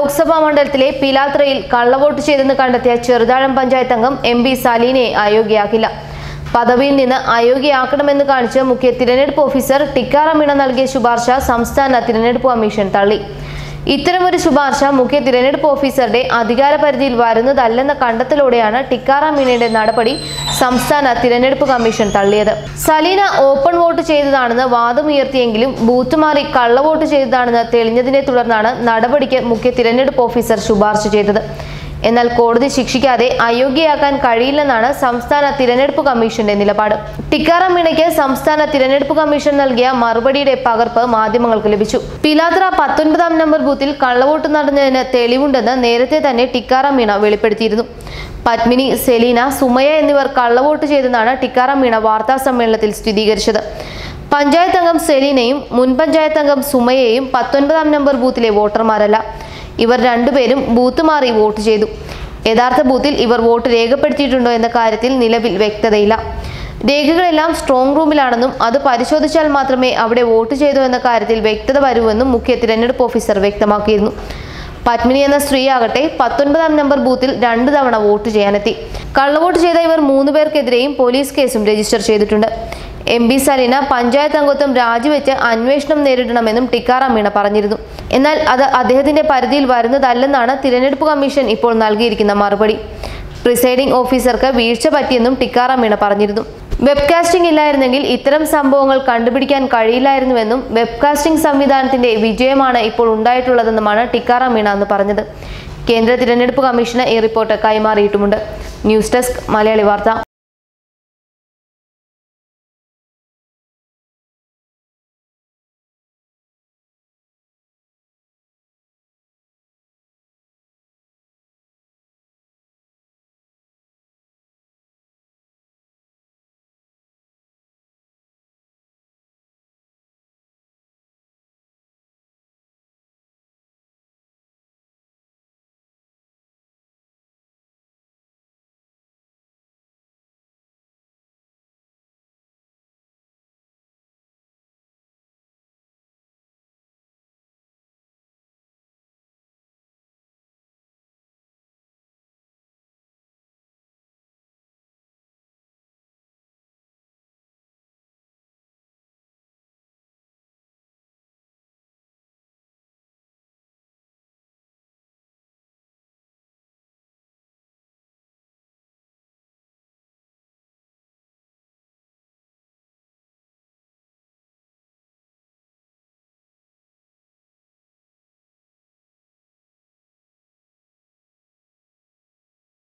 ലോക്സഭാ മണ്ഡലത്തിലെ പിലാത്രയിൽ കള്ളവോട്ട് ചെയ്തെന്ന് കണ്ടെത്തിയ ചെറുതാഴം പഞ്ചായത്ത് അംഗം എം പി സലീനയെ അയോഗ്യയാക്കില്ല പദവിയിൽ നിന്ന് അയോഗ്യയാക്കണമെന്ന് കാണിച്ച് മുഖ്യ തിരഞ്ഞെടുപ്പ് ഓഫീസർ ടിക്കാറാം മീണ നൽകിയ ശുപാർശ സംസ്ഥാന തിരഞ്ഞെടുപ്പ് കമ്മീഷൻ തള്ളി ഇത്തരമൊരു ശുപാർശ മുഖ്യ തിരഞ്ഞെടുപ്പ് ഓഫീസറുടെ അധികാര പരിധിയിൽ വരുന്നതല്ലെന്ന കണ്ടെത്തലോടെയാണ് ടിക്കാറാം മീണയുടെ നടപടി സംസ്ഥാന തിരഞ്ഞെടുപ്പ് കമ്മീഷൻ തള്ളിയത് സലീന ഓപ്പൺ വോട്ട് ചെയ്തതാണെന്ന് വാദമുയർത്തിയെങ്കിലും ബൂത്ത് മാറി കള്ളവോട്ട് ചെയ്തതാണെന്ന് തെളിഞ്ഞതിനെ തുടർന്നാണ് നടപടിക്ക് മുഖ്യ തിരഞ്ഞെടുപ്പ് ഓഫീസർ ശുപാർശ ചെയ്തത് എന്നാൽ കോടതി ശിക്ഷിക്കാതെ അയോഗ്യയാക്കാൻ കഴിയില്ലെന്നാണ് സംസ്ഥാന തിരഞ്ഞെടുപ്പ് കമ്മീഷന്റെ നിലപാട് ടിക്കാറാം മീണയ്ക്ക് സംസ്ഥാന തിരഞ്ഞെടുപ്പ് കമ്മീഷൻ നൽകിയ മറുപടിയുടെ പകർപ്പ് മാധ്യമങ്ങൾക്ക് ലഭിച്ചു പിലാത്ര പത്തൊൻപതാം നമ്പർ ബൂത്തിൽ കള്ളവോട്ട് നടന്നതിന് തെളിവുണ്ടെന്ന് നേരത്തെ തന്നെ ടിക്കാറാം മീണ വെളിപ്പെടുത്തിയിരുന്നു പത്മിനി സെലീന സുമയ എന്നിവർ കള്ളവോട്ട് ചെയ്തെന്നാണ് ടിക്കാറാം മീണ വാർത്താ സമ്മേളനത്തിൽ സ്ഥിരീകരിച്ചത് പഞ്ചായത്ത് അംഗം സെലീനയും മുൻ പഞ്ചായത്ത് അംഗം സുമയയും പത്തൊൻപതാം നമ്പർ ബൂത്തിലെ വോട്ടർമാരല്ല ഇവർ രണ്ടുപേരും ബൂത്ത് മാറി വോട്ട് ചെയ്തു യഥാർത്ഥ ബൂത്തിൽ ഇവർ വോട്ട് രേഖപ്പെടുത്തിയിട്ടുണ്ടോ എന്ന കാര്യത്തിൽ നിലവിൽ വ്യക്തതയില്ല രേഖകളെല്ലാം സ്ട്രോങ് റൂമിലാണെന്നും അത് പരിശോധിച്ചാൽ മാത്രമേ അവിടെ വോട്ട് ചെയ്തോ എന്ന കാര്യത്തിൽ വ്യക്തത വരൂവെന്നും മുഖ്യ തിരഞ്ഞെടുപ്പ് ഓഫീസർ വ്യക്തമാക്കിയിരുന്നു പത്മിനി എന്ന സ്ത്രീയാകട്ടെ പത്തൊൻപതാം നമ്പർ ബൂത്തിൽ രണ്ടു തവണ വോട്ട് ചെയ്യാനെത്തി കള്ളവോട്ട് ചെയ്ത ഇവർ മൂന്ന് പേർക്കെതിരെയും പോലീസ് കേസും രജിസ്റ്റർ ചെയ്തിട്ടുണ്ട് എം പി സലീന പഞ്ചായത്ത് അംഗത്വം രാജിവെച്ച് അന്വേഷണം നേരിടണമെന്നും ടിക്കാറാം മീണ പറഞ്ഞിരുന്നു എന്നാൽ അത് അദ്ദേഹത്തിന്റെ പരിധിയിൽ വരുന്നതല്ലെന്നാണ് തിരഞ്ഞെടുപ്പ് കമ്മീഷൻ ഇപ്പോൾ നൽകിയിരിക്കുന്ന മറുപടി പ്രിസൈഡിംഗ് ഓഫീസർക്ക് വീഴ്ച പറ്റിയെന്നും ടിക്കാറാം മീണ പറഞ്ഞിരുന്നു വെബ്കാസ്റ്റിംഗ് ഇല്ലായിരുന്നെങ്കിൽ ഇത്തരം സംഭവങ്ങൾ കണ്ടുപിടിക്കാൻ കഴിയില്ലായിരുന്നുവെന്നും വെബ്കാസ്റ്റിംഗ് സംവിധാനത്തിന്റെ വിജയമാണ് ഇപ്പോൾ ഉണ്ടായിട്ടുള്ളതെന്നുമാണ് ടിക്കാറാം മീണ അന്ന് പറഞ്ഞത് കേന്ദ്ര തിരഞ്ഞെടുപ്പ് കമ്മീഷന് ഈ റിപ്പോർട്ട് കൈമാറിയിട്ടുമുണ്ട് ന്യൂസ് ഡെസ്ക് മലയാളി വാർത്ത